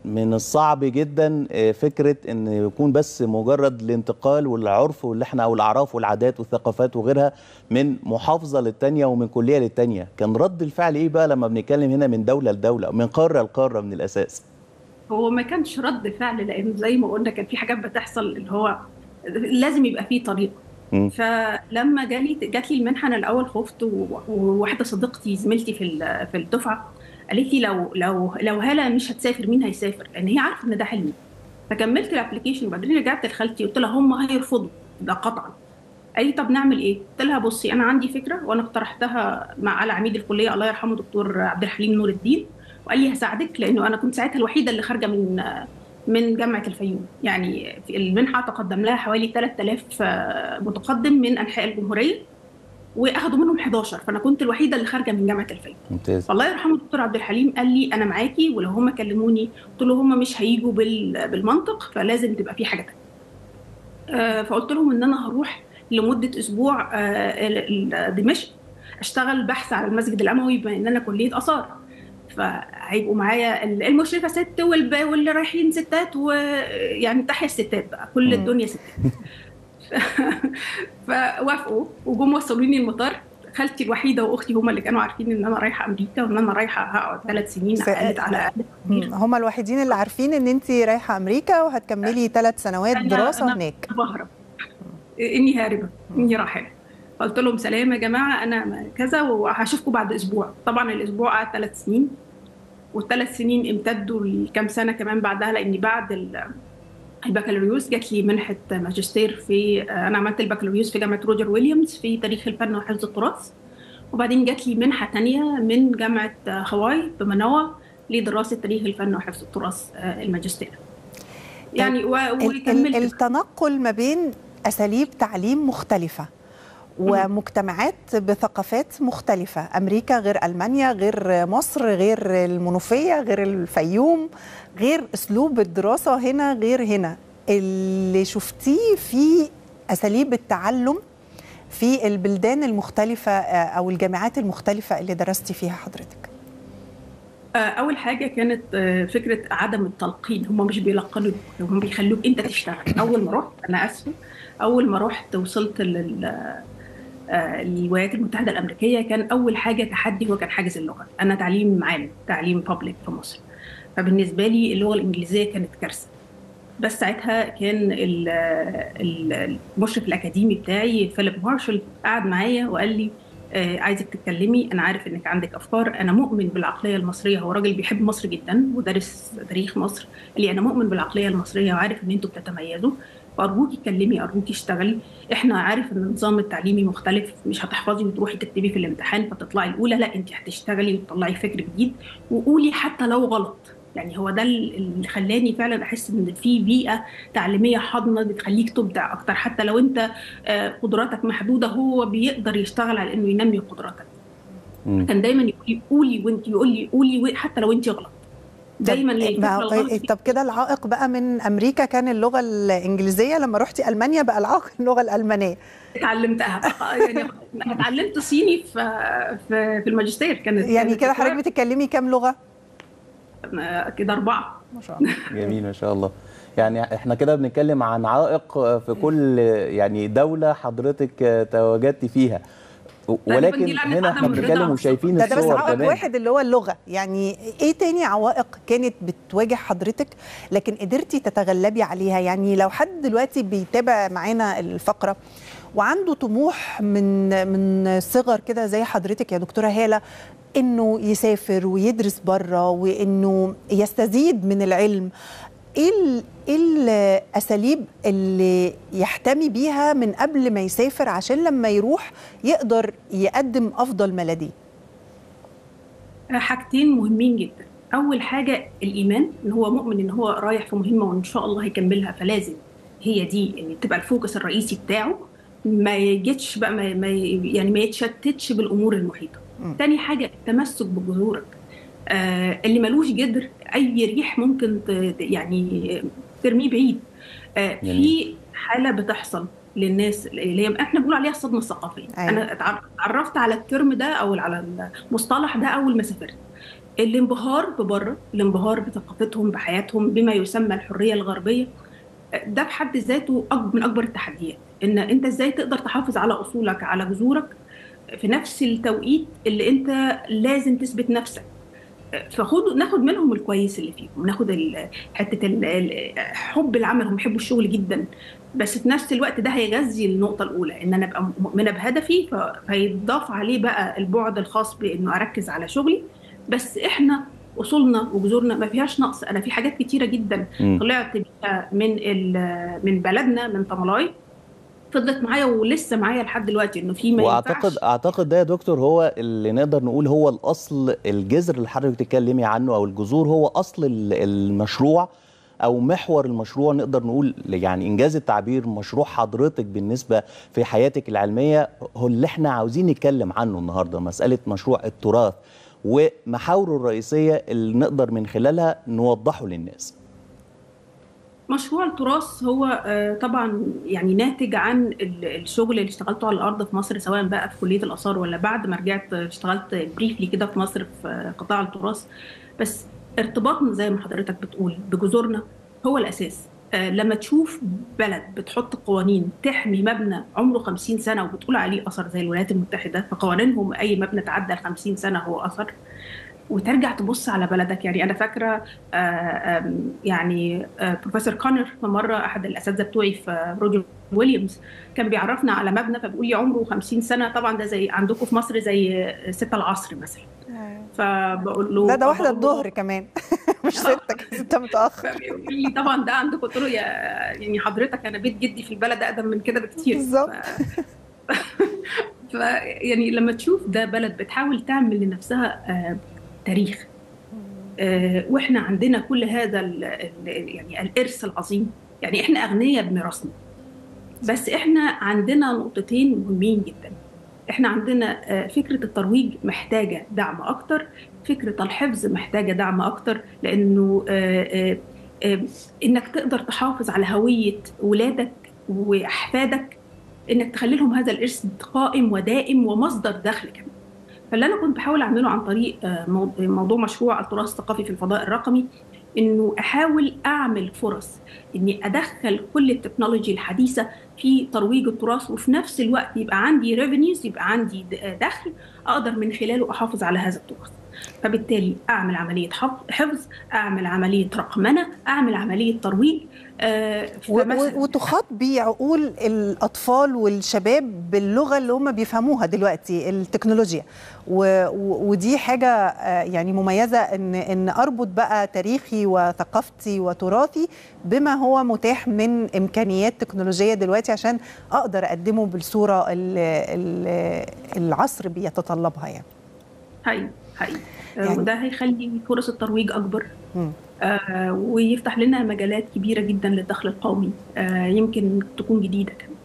من الصعب جدا آه، فكره ان يكون بس مجرد الانتقال والعرف واللي احنا او الاعراف والعادات والثقافات وغيرها من محافظه للتانيه ومن كليه للتانيه كان رد الفعل ايه بقى لما بنتكلم هنا من دوله لدوله من قاره لقاره من الاساس هو ما كانش رد فعل لان زي ما قلنا كان في حاجات بتحصل اللي هو لازم يبقى فيه طريقه مم. فلما جالي جات لي المنحه انا الاول خفت و- وواحده صديقتي زميلتي في ال- في الدفعه قالت لي لو لو لو هاله مش هتسافر مين هيسافر؟ لان هي عارفه ان ده حلمي فكملت الابلكيشن وبعدين رجعت لخالتي قلت لها هم هيرفضوا ده قطعا قالت لي طب نعمل ايه؟ قلت لها بصي انا عندي فكره وانا اقترحتها مع على عميد الكليه الله يرحمه دكتور عبد الحليم نور الدين وقال لي هساعدك لانه انا كنت ساعتها الوحيده اللي خارجه من من جامعه الفيوم يعني في المنحه تقدم لها حوالي 3000 متقدم من انحاء الجمهوريه واخدوا منهم 11 فانا كنت الوحيده اللي خارجه من جامعه الفيوم ممتاز فالله يرحمه الدكتور عبد الحليم قال لي انا معاكي ولو هم كلموني قلت له هم مش هيجوا بال- بالمنطق فلازم تبقى في حاجه تانية آه، فقلت لهم ان انا هروح لمده اسبوع آه، ال- ال- دمشق اشتغل بحث على المسجد الاموي بما ان انا كليه اثار فهيبقوا معايا ال- المشرفه ست والب- واللي رايحين ستات ويعني تحيا الستات بقى كل مم. الدنيا ستات فوافقوا وجم وصلوني المطار خالتي الوحيده واختي هما اللي كانوا عارفين ان انا رايحه امريكا وان انا رايحه هقعد ثلاث سنين س- اقل على الاقل مم. هم الوحيدين اللي عارفين ان انت رايحه امريكا وهتكملي ثلاث سنوات أنا- دراسه أنا هناك بهرب اني هاربه اني راحله قلت لهم سلام يا جماعه انا كذا وهشوفكم بعد اسبوع طبعا الاسبوع قعد ثلاث سنين والثلاث سنين امتدوا لكام سنه كمان بعدها لاني بعد ال- البكالوريوس جات لي منحه ماجستير في انا عملت البكالوريوس في جامعه روجر ويليامز في تاريخ الفن وحفظ التراث وبعدين جات لي منحه تانية من جامعه هاواي بمانوا لدراسه تاريخ الفن وحفظ التراث آه، الماجستير يعني و- ال- ال- وكملت التنقل ما بين اساليب تعليم مختلفه ومجتمعات بثقافات مختلفة أمريكا غير ألمانيا غير مصر غير المنوفية غير الفيوم غير أسلوب الدراسة هنا غير هنا اللي شفتيه في أساليب التعلم في البلدان المختلفة آه، أو الجامعات المختلفة اللي درستي فيها حضرتك آه، اول حاجه كانت آه، فكره عدم التلقين هم مش بيلقنوا هم بيخلوك انت تشتغل اول ما رحت انا اسفه اول ما رحت وصلت لل آه، الولايات المتحده الامريكيه كان اول حاجه تحدي هو كان حاجز اللغه انا تعليم عام تعليم بابليك في مصر فبالنسبه لي اللغه الانجليزيه كانت كارثه بس ساعتها كان ال- ال- المشرف الاكاديمي بتاعي فيليب مارشال قعد معايا وقال لي آه، عايزك تتكلمي انا عارف انك عندك افكار انا مؤمن بالعقليه المصريه هو راجل بيحب مصر جدا ودارس تاريخ مصر قال لي انا مؤمن بالعقليه المصريه وعارف ان انتوا بتتميزوا فارجوكي اتكلمي ارجوكي اشتغلي احنا عارف ان النظام التعليمي مختلف مش هتحفظي وتروحي تكتبي في الامتحان فتطلعي الاولى لا انت هتشتغلي وتطلعي فكر جديد وقولي حتى لو غلط يعني هو ده اللي خلاني فعلا احس ان في بيئه تعليميه حاضنه بتخليك تبدع اكتر حتى لو انت آه، قدراتك محدوده هو بيقدر يشتغل على انه ينمي قدراتك مم. كان دايما يقول لي قولي وانت يقول لي قولي و- حتى لو انت غلط دايما طب, الفكرة ما الغلط دي طب كده العائق بقى من أمريكا كان اللغة الإنجليزية لما رحتي ألمانيا بقى العائق اللغة الألمانية اتعلمتها يعني انا اتعلمت صيني في في في الماجستير كانت يعني كانت كده حضرتك بتتكلمي كام لغة؟ آه، كده اربعه ما شاء الله جميل ما شاء الله يعني احنا كده بنتكلم عن عائق في كل يعني دولة حضرتك تواجدت فيها ولكن دي لعنة هنا عدم احنا الرضا بنتكلم وشايفين ده ده بس الصور عائق كمان واحد اللي هو اللغة يعني ايه تاني عوائق كانت بتواجه حضرتك لكن قدرتي تتغلبي عليها يعني لو حد دلوقتي بيتابع معانا الفقرة وعنده طموح من من صغر كده زي حضرتك يا دكتورة هالة انه يسافر ويدرس بره وانه يستزيد من العلم ايه ال- ايه الاساليب اللي يحتمي بيها من قبل ما يسافر عشان لما يروح يقدر يقدم افضل ما لديه حاجتين مهمين جدا اول حاجه الايمان ان هو مؤمن ان هو رايح في مهمه وان شاء الله هيكملها فلازم هي دي ان تبقى الفوكس الرئيسي بتاعه ما يجيتش بقى ما ما يعني ما يتشتتش بالامور المحيطه مم. تاني حاجه التمسك بجذورك آه اللي ملوش جدر اي ريح ممكن ت- يعني ترميه بعيد آه جميل. في حاله بتحصل للناس اللي هي احنا بنقول عليها الصدمه الثقافيه أيوة. انا اتعر- اتعرفت على الترم ده او على المصطلح ده اول ما سافرت الانبهار ببره الانبهار بثقافتهم بحياتهم بما يسمى الحريه الغربيه ده بحد ذاته من اكبر التحديات ان انت ازاي تقدر تحافظ على اصولك على جذورك في نفس التوقيت اللي انت لازم تثبت نفسك فخد ناخد منهم الكويس اللي فيهم ناخد حته حب العمل هم بيحبوا الشغل جدا بس في نفس الوقت ده هيغذي النقطه الاولى ان انا ابقى مؤمنه بهدفي فهيتضاف عليه بقى البعد الخاص بانه اركز على شغلي بس احنا اصولنا وجذورنا ما فيهاش نقص انا في حاجات كتيره جدا م. طلعت بيها من من بلدنا من طملاي فضلت معايا ولسه معايا لحد دلوقتي انه في ما واعتقد ينفعش. اعتقد ده يا دكتور هو اللي نقدر نقول هو الاصل الجذر اللي حضرتك بتتكلمي عنه او الجذور هو اصل المشروع او محور المشروع نقدر نقول يعني انجاز التعبير مشروع حضرتك بالنسبه في حياتك العلميه هو اللي احنا عاوزين نتكلم عنه النهارده مساله مشروع التراث ومحاوره الرئيسيه اللي نقدر من خلالها نوضحه للناس. مشروع التراث هو طبعا يعني ناتج عن الشغل اللي اشتغلته على الارض في مصر سواء بقى في كليه الاثار ولا بعد ما رجعت اشتغلت بريفلي كده في مصر في قطاع التراث بس ارتباطنا زي ما حضرتك بتقول بجذورنا هو الاساس لما تشوف بلد بتحط قوانين تحمي مبنى عمره 50 سنه وبتقول عليه اثر زي الولايات المتحده فقوانينهم اي مبنى تعدى ال 50 سنه هو اثر وترجع تبص على بلدك يعني انا فاكره يعني بروفيسور كونر في مره احد الاساتذه بتوعي في روجر ويليامز كان بيعرفنا على مبنى فبيقول لي عمره 50 سنه طبعا ده زي عندكم في مصر زي 6 العصر مثلا فبقول له لا ده واحده الظهر كمان مش ستة ستة متأخر بيقول لي طبعا ده عندكم قلت له يا يعني حضرتك انا بيت جدي في البلد اقدم من كده بكتير بالظبط ف... يعني لما تشوف ده بلد بتحاول تعمل لنفسها آه تاريخ آه واحنا عندنا كل هذا ال ال يعني الارث العظيم يعني احنا اغنياء بميراثنا بس احنا عندنا نقطتين مهمين جدا احنا عندنا آه فكره الترويج محتاجه دعم اكتر فكره الحفظ محتاجه دعم اكتر لانه آه انك تقدر تحافظ على هويه ولادك واحفادك انك تخلي لهم هذا الارث قائم ودائم ومصدر دخل كمان فاللي انا كنت بحاول اعمله عن طريق موضوع مشروع التراث الثقافي في الفضاء الرقمي انه احاول اعمل فرص اني ادخل كل التكنولوجي الحديثه في ترويج التراث وفي نفس الوقت يبقى عندي ريفينيوز يبقى عندي دخل اقدر من خلاله احافظ على هذا التراث فبالتالي اعمل عمليه حفظ اعمل عمليه رقمنه اعمل عمليه ترويج آه وتخاطبي عقول الاطفال والشباب باللغه اللي هم بيفهموها دلوقتي التكنولوجيا و ودي حاجه آه يعني مميزه ان ان اربط بقى تاريخي وثقافتي وتراثي بما هو متاح من امكانيات تكنولوجيه دلوقتي عشان اقدر اقدمه بالصوره اللي العصر بيتطلبها يعني حقيقي حقيقي يعني وده هيخلي فرص الترويج اكبر آه ويفتح لنا مجالات كبيره جدا للدخل القومي آه يمكن تكون جديده كمان